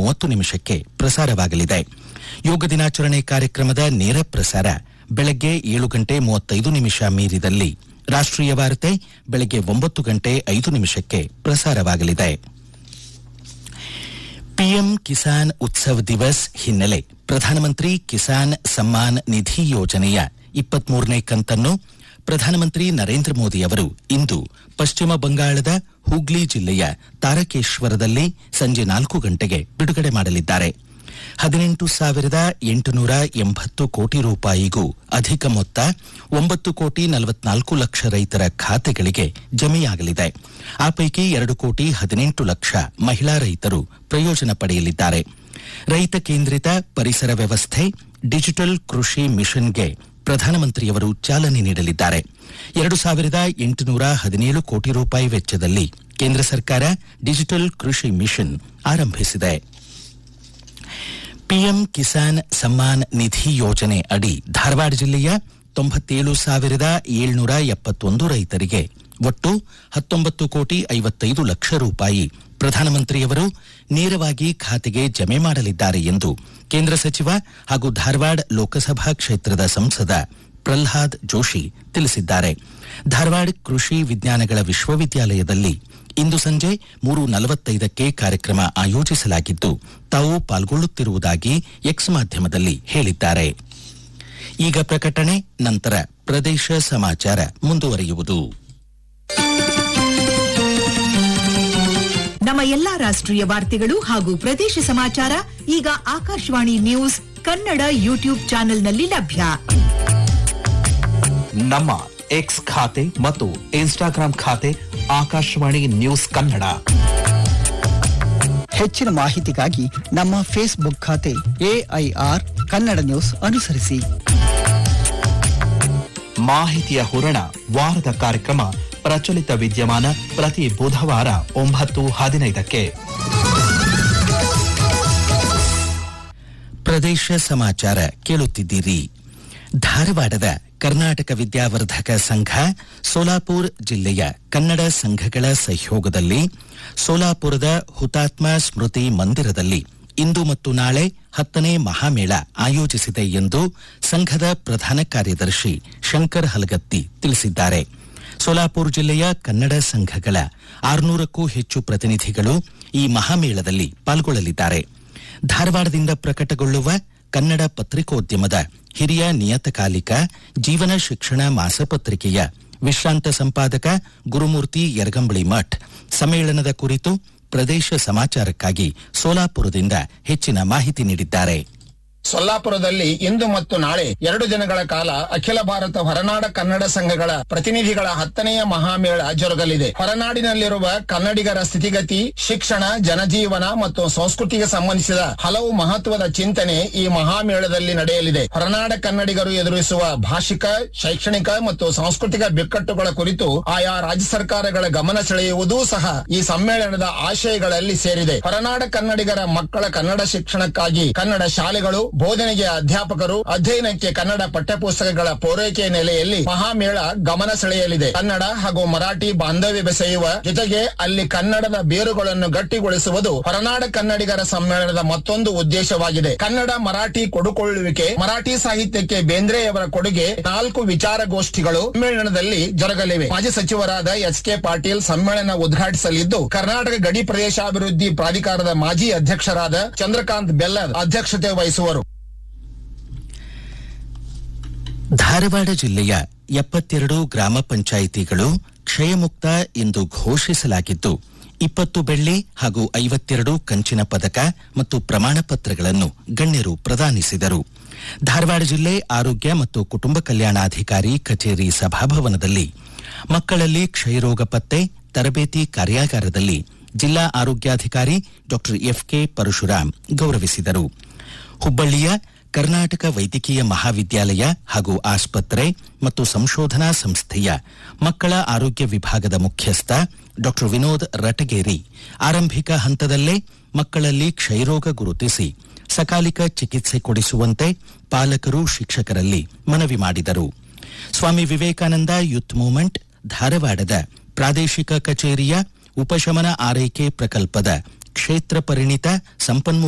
ಮೂವತ್ತು ನಿಮಿಷಕ್ಕೆ ಪ್ರಸಾರವಾಗಲಿದೆ ಯೋಗ ದಿನಾಚರಣೆ ಕಾರ್ಯಕ್ರಮದ ನೇರ ಪ್ರಸಾರ ಬೆಳಗ್ಗೆ ಏಳು ಗಂಟೆ ಮೂವತ್ತೈದು ನಿಮಿಷ ಮೀರಿದಲ್ಲಿ ರಾಷ್ಟ್ರೀಯ ವಾರ್ತೆ ಬೆಳಗ್ಗೆ ಒಂಬತ್ತು ಗಂಟೆ ಐದು ನಿಮಿಷಕ್ಕೆ ಪ್ರಸಾರವಾಗಲಿದೆ ಪಿಎಂ ಕಿಸಾನ್ ಉತ್ಸವ್ ದಿವಸ್ ಹಿನ್ನೆಲೆ ಪ್ರಧಾನಮಂತ್ರಿ ಕಿಸಾನ್ ಸಮ್ಮಾನ್ ನಿಧಿ ಯೋಜನೆಯ ಇಪ್ಪತ್ಮೂರನೇ ಕಂತನ್ನು ಪ್ರಧಾನಮಂತ್ರಿ ನರೇಂದ್ರ ಮೋದಿ ಅವರು ಇಂದು ಪಶ್ಚಿಮ ಬಂಗಾಳದ ಹೂಗ್ಲಿ ಜಿಲ್ಲೆಯ ತಾರಕೇಶ್ವರದಲ್ಲಿ ಸಂಜೆ ನಾಲ್ಕು ಗಂಟೆಗೆ ಬಿಡುಗಡೆ ಮಾಡಲಿದ್ದಾರೆ ಹದಿನೆಂಟು ಸಾವಿರದ ಎಂಟುನೂರ ಎಂಬತ್ತು ಕೋಟಿ ರೂಪಾಯಿಗೂ ಅಧಿಕ ಮೊತ್ತ ಒಂಬತ್ತು ಕೋಟಿ ನಲವತ್ನಾಲ್ಕು ಲಕ್ಷ ರೈತರ ಖಾತೆಗಳಿಗೆ ಜಮೆಯಾಗಲಿದೆ ಆ ಪೈಕಿ ಎರಡು ಕೋಟಿ ಹದಿನೆಂಟು ಲಕ್ಷ ಮಹಿಳಾ ರೈತರು ಪ್ರಯೋಜನ ಪಡೆಯಲಿದ್ದಾರೆ ರೈತ ಕೇಂದ್ರಿತ ಪರಿಸರ ವ್ಯವಸ್ಥೆ ಡಿಜಿಟಲ್ ಕೃಷಿ ಮಿಷನ್ಗೆ ಪ್ರಧಾನಮಂತ್ರಿಯವರು ಚಾಲನೆ ನೀಡಲಿದ್ದಾರೆ ಎರಡು ಸಾವಿರದ ಎಂಟುನೂರ ಹದಿನೇಳು ಕೋಟಿ ರೂಪಾಯಿ ವೆಚ್ಚದಲ್ಲಿ ಕೇಂದ್ರ ಸರ್ಕಾರ ಡಿಜಿಟಲ್ ಕೃಷಿ ಮಿಷನ್ ಆರಂಭಿಸಿದೆ ಪಿಎಂ ಕಿಸಾನ್ ಸಮ್ಮಾನ್ ನಿಧಿ ಯೋಜನೆ ಅಡಿ ಧಾರವಾಡ ಜಿಲ್ಲೆಯ ತೊಂಬತ್ತೇಳು ಸಾವಿರದ ಏಳ್ನೂರ ಎಪ್ಪತ್ತೊಂದು ರೈತರಿಗೆ ಒಟ್ಟು ಹತ್ತೊಂಬತ್ತು ಕೋಟಿ ಐವತ್ತೈದು ಲಕ್ಷ ರೂಪಾಯಿ ಪ್ರಧಾನಮಂತ್ರಿಯವರು ನೇರವಾಗಿ ಖಾತೆಗೆ ಜಮೆ ಮಾಡಲಿದ್ದಾರೆ ಎಂದು ಕೇಂದ್ರ ಸಚಿವ ಹಾಗೂ ಧಾರವಾಡ ಲೋಕಸಭಾ ಕ್ಷೇತ್ರದ ಸಂಸದ ಪ್ರಲ್ಹಾದ್ ಜೋಶಿ ತಿಳಿಸಿದ್ದಾರೆ ಧಾರವಾಡ ಕೃಷಿ ವಿಜ್ಞಾನಗಳ ವಿಶ್ವವಿದ್ಯಾಲಯದಲ್ಲಿ ಇಂದು ಸಂಜೆ ಮೂರು ನಲವತ್ತೈದಕ್ಕೆ ಕಾರ್ಯಕ್ರಮ ಆಯೋಜಿಸಲಾಗಿದ್ದು ತಾವು ಪಾಲ್ಗೊಳ್ಳುತ್ತಿರುವುದಾಗಿ ಎಕ್ಸ್ ಮಾಧ್ಯಮದಲ್ಲಿ ಹೇಳಿದ್ದಾರೆ ಈಗ ಪ್ರಕಟಣೆ ನಂತರ ಪ್ರದೇಶ ಸಮಾಚಾರ ಮುಂದುವರಿಯುವುದು ನಮ್ಮ ಎಲ್ಲಾ ರಾಷ್ಟ್ರೀಯ ವಾರ್ತೆಗಳು ಹಾಗೂ ಪ್ರದೇಶ ಸಮಾಚಾರ ಈಗ ಆಕಾಶವಾಣಿ ನ್ಯೂಸ್ ಕನ್ನಡ ಯೂಟ್ಯೂಬ್ ಚಾನೆಲ್ನಲ್ಲಿ ಲಭ್ಯ ನಮ್ಮ ಎಕ್ಸ್ ಖಾತೆ ಮತ್ತು ಇನ್ಸ್ಟಾಗ್ರಾಂ ಖಾತೆ ಆಕಾಶವಾಣಿ ನ್ಯೂಸ್ ಕನ್ನಡ ಹೆಚ್ಚಿನ ಮಾಹಿತಿಗಾಗಿ ನಮ್ಮ ಫೇಸ್ಬುಕ್ ಖಾತೆ ಎಐಆರ್ ಕನ್ನಡ ನ್ಯೂಸ್ ಅನುಸರಿಸಿ ಮಾಹಿತಿಯ ಹೂರಣ ವಾರದ ಕಾರ್ಯಕ್ರಮ ಪ್ರಚಲಿತ ವಿದ್ಯಮಾನ ಪ್ರತಿ ಬುಧವಾರ ಒಂಬತ್ತು ಹದಿನೈದಕ್ಕೆ ಪ್ರದೇಶ ಸಮಾಚಾರ ಕೇಳುತ್ತಿದ್ದೀರಿ ಧಾರವಾಡದ ಕರ್ನಾಟಕ ವಿದ್ಯಾವರ್ಧಕ ಸಂಘ ಸೋಲಾಪುರ್ ಜಿಲ್ಲೆಯ ಕನ್ನಡ ಸಂಘಗಳ ಸಹಯೋಗದಲ್ಲಿ ಸೋಲಾಪುರದ ಹುತಾತ್ಮ ಸ್ಮೃತಿ ಮಂದಿರದಲ್ಲಿ ಇಂದು ಮತ್ತು ನಾಳೆ ಹತ್ತನೇ ಮಹಾಮೇಳ ಆಯೋಜಿಸಿದೆ ಎಂದು ಸಂಘದ ಪ್ರಧಾನ ಕಾರ್ಯದರ್ಶಿ ಶಂಕರ್ ಹಲಗತ್ತಿ ತಿಳಿಸಿದ್ದಾರೆ ಸೋಲಾಪುರ್ ಜಿಲ್ಲೆಯ ಕನ್ನಡ ಸಂಘಗಳ ಆರುನೂರಕ್ಕೂ ಹೆಚ್ಚು ಪ್ರತಿನಿಧಿಗಳು ಈ ಮಹಾಮೇಳದಲ್ಲಿ ಪಾಲ್ಗೊಳ್ಳಲಿದ್ದಾರೆ ಧಾರವಾಡದಿಂದ ಪ್ರಕಟಗೊಳ್ಳುವ ಕನ್ನಡ ಪತ್ರಿಕೋದ್ಯಮದ ಹಿರಿಯ ನಿಯತಕಾಲಿಕ ಜೀವನ ಶಿಕ್ಷಣ ಮಾಸಪತ್ರಿಕೆಯ ವಿಶ್ರಾಂತ ಸಂಪಾದಕ ಗುರುಮೂರ್ತಿ ಯರಗಂಬಳಿ ಮಠ್ ಸಮ್ಮೇಳನದ ಕುರಿತು ಪ್ರದೇಶ ಸಮಾಚಾರಕ್ಕಾಗಿ ಸೋಲಾಪುರದಿಂದ ಹೆಚ್ಚಿನ ಮಾಹಿತಿ ನೀಡಿದ್ದಾರೆ ಸೊಲ್ಲಾಪುರದಲ್ಲಿ ಇಂದು ಮತ್ತು ನಾಳೆ ಎರಡು ದಿನಗಳ ಕಾಲ ಅಖಿಲ ಭಾರತ ಹೊರನಾಡ ಕನ್ನಡ ಸಂಘಗಳ ಪ್ರತಿನಿಧಿಗಳ ಹತ್ತನೆಯ ಮಹಾಮೇಳ ಜರುಗಲಿದೆ ಹೊರನಾಡಿನಲ್ಲಿರುವ ಕನ್ನಡಿಗರ ಸ್ಥಿತಿಗತಿ ಶಿಕ್ಷಣ ಜನಜೀವನ ಮತ್ತು ಸಂಸ್ಕೃತಿಗೆ ಸಂಬಂಧಿಸಿದ ಹಲವು ಮಹತ್ವದ ಚಿಂತನೆ ಈ ಮಹಾಮೇಳದಲ್ಲಿ ನಡೆಯಲಿದೆ ಹೊರನಾಡ ಕನ್ನಡಿಗರು ಎದುರಿಸುವ ಭಾಷಿಕ ಶೈಕ್ಷಣಿಕ ಮತ್ತು ಸಾಂಸ್ಕೃತಿಕ ಬಿಕ್ಕಟ್ಟುಗಳ ಕುರಿತು ಆಯಾ ರಾಜ್ಯ ಸರ್ಕಾರಗಳ ಗಮನ ಸೆಳೆಯುವುದೂ ಸಹ ಈ ಸಮ್ಮೇಳನದ ಆಶಯಗಳಲ್ಲಿ ಸೇರಿದೆ ಹೊರನಾಡ ಕನ್ನಡಿಗರ ಮಕ್ಕಳ ಕನ್ನಡ ಶಿಕ್ಷಣಕ್ಕಾಗಿ ಕನ್ನಡ ಶಾಲೆಗಳು ಬೋಧನೆಗೆ ಅಧ್ಯಾಪಕರು ಅಧ್ಯಯನಕ್ಕೆ ಕನ್ನಡ ಪಠ್ಯಪುಸ್ತಕಗಳ ಪೂರೈಕೆ ನೆಲೆಯಲ್ಲಿ ಮಹಾಮೇಳ ಗಮನ ಸೆಳೆಯಲಿದೆ ಕನ್ನಡ ಹಾಗೂ ಮರಾಠಿ ಬಾಂಧವ್ಯ ಬೆಸೆಯುವ ಜೊತೆಗೆ ಅಲ್ಲಿ ಕನ್ನಡದ ಬೇರುಗಳನ್ನು ಗಟ್ಟಿಗೊಳಿಸುವುದು ಹೊರನಾಡ ಕನ್ನಡಿಗರ ಸಮ್ಮೇಳನದ ಮತ್ತೊಂದು ಉದ್ದೇಶವಾಗಿದೆ ಕನ್ನಡ ಮರಾಠಿ ಕೊಡುಕೊಳ್ಳುವಿಕೆ ಮರಾಠಿ ಸಾಹಿತ್ಯಕ್ಕೆ ಬೇಂದ್ರೆಯವರ ಕೊಡುಗೆ ನಾಲ್ಕು ವಿಚಾರಗೋಷ್ಠಿಗಳು ಸಮ್ಮೇಳನದಲ್ಲಿ ಜರುಗಲಿವೆ ಮಾಜಿ ಸಚಿವರಾದ ಎಚ್ ಕೆ ಪಾಟೀಲ್ ಸಮ್ಮೇಳನ ಉದ್ಘಾಟಿಸಲಿದ್ದು ಕರ್ನಾಟಕ ಗಡಿ ಪ್ರದೇಶಾಭಿವೃದ್ಧಿ ಪ್ರಾಧಿಕಾರದ ಮಾಜಿ ಅಧ್ಯಕ್ಷರಾದ ಚಂದ್ರಕಾಂತ್ ಬೆಲ್ಲರ್ ಅಧ್ಯಕ್ಷತೆ ವಹಿಸುವರು ಧಾರವಾಡ ಜಿಲ್ಲೆಯ ಎಪ್ಪತ್ತೆರಡು ಗ್ರಾಮ ಪಂಚಾಯಿತಿಗಳು ಕ್ಷಯಮುಕ್ತ ಎಂದು ಘೋಷಿಸಲಾಗಿದ್ದು ಇಪ್ಪತ್ತು ಬೆಳ್ಳಿ ಹಾಗೂ ಐವತ್ತೆರಡು ಕಂಚಿನ ಪದಕ ಮತ್ತು ಪ್ರಮಾಣ ಪತ್ರಗಳನ್ನು ಗಣ್ಯರು ಪ್ರದಾನಿಸಿದರು ಧಾರವಾಡ ಜಿಲ್ಲೆ ಆರೋಗ್ಯ ಮತ್ತು ಕುಟುಂಬ ಕಲ್ಯಾಣಾಧಿಕಾರಿ ಕಚೇರಿ ಸಭಾಭವನದಲ್ಲಿ ಮಕ್ಕಳಲ್ಲಿ ಕ್ಷಯರೋಗ ಪತ್ತೆ ತರಬೇತಿ ಕಾರ್ಯಾಗಾರದಲ್ಲಿ ಜಿಲ್ಲಾ ಆರೋಗ್ಯಾಧಿಕಾರಿ ಡಾ ಎಫ್ಕೆ ಪರಶುರಾಮ್ ಗೌರವಿಸಿದರು ಹುಬ್ಬಳ್ಳಿಯ ಕರ್ನಾಟಕ ವೈದ್ಯಕೀಯ ಮಹಾವಿದ್ಯಾಲಯ ಹಾಗೂ ಆಸ್ಪತ್ರೆ ಮತ್ತು ಸಂಶೋಧನಾ ಸಂಸ್ಥೆಯ ಮಕ್ಕಳ ಆರೋಗ್ಯ ವಿಭಾಗದ ಮುಖ್ಯಸ್ಥ ಡಾ ವಿನೋದ್ ರಟಗೇರಿ ಆರಂಭಿಕ ಹಂತದಲ್ಲೇ ಮಕ್ಕಳಲ್ಲಿ ಕ್ಷಯರೋಗ ಗುರುತಿಸಿ ಸಕಾಲಿಕ ಚಿಕಿತ್ಸೆ ಕೊಡಿಸುವಂತೆ ಪಾಲಕರು ಶಿಕ್ಷಕರಲ್ಲಿ ಮನವಿ ಮಾಡಿದರು ಸ್ವಾಮಿ ವಿವೇಕಾನಂದ ಯೂತ್ ಮೂವ್ಮೆಂಟ್ ಧಾರವಾಡದ ಪ್ರಾದೇಶಿಕ ಕಚೇರಿಯ ಉಪಶಮನ ಆರೈಕೆ ಪ್ರಕಲ್ಪದ ಕ್ಷೇತ್ರ ಪರಿಣಿತ ಸಂಪನ್ಮೂಲ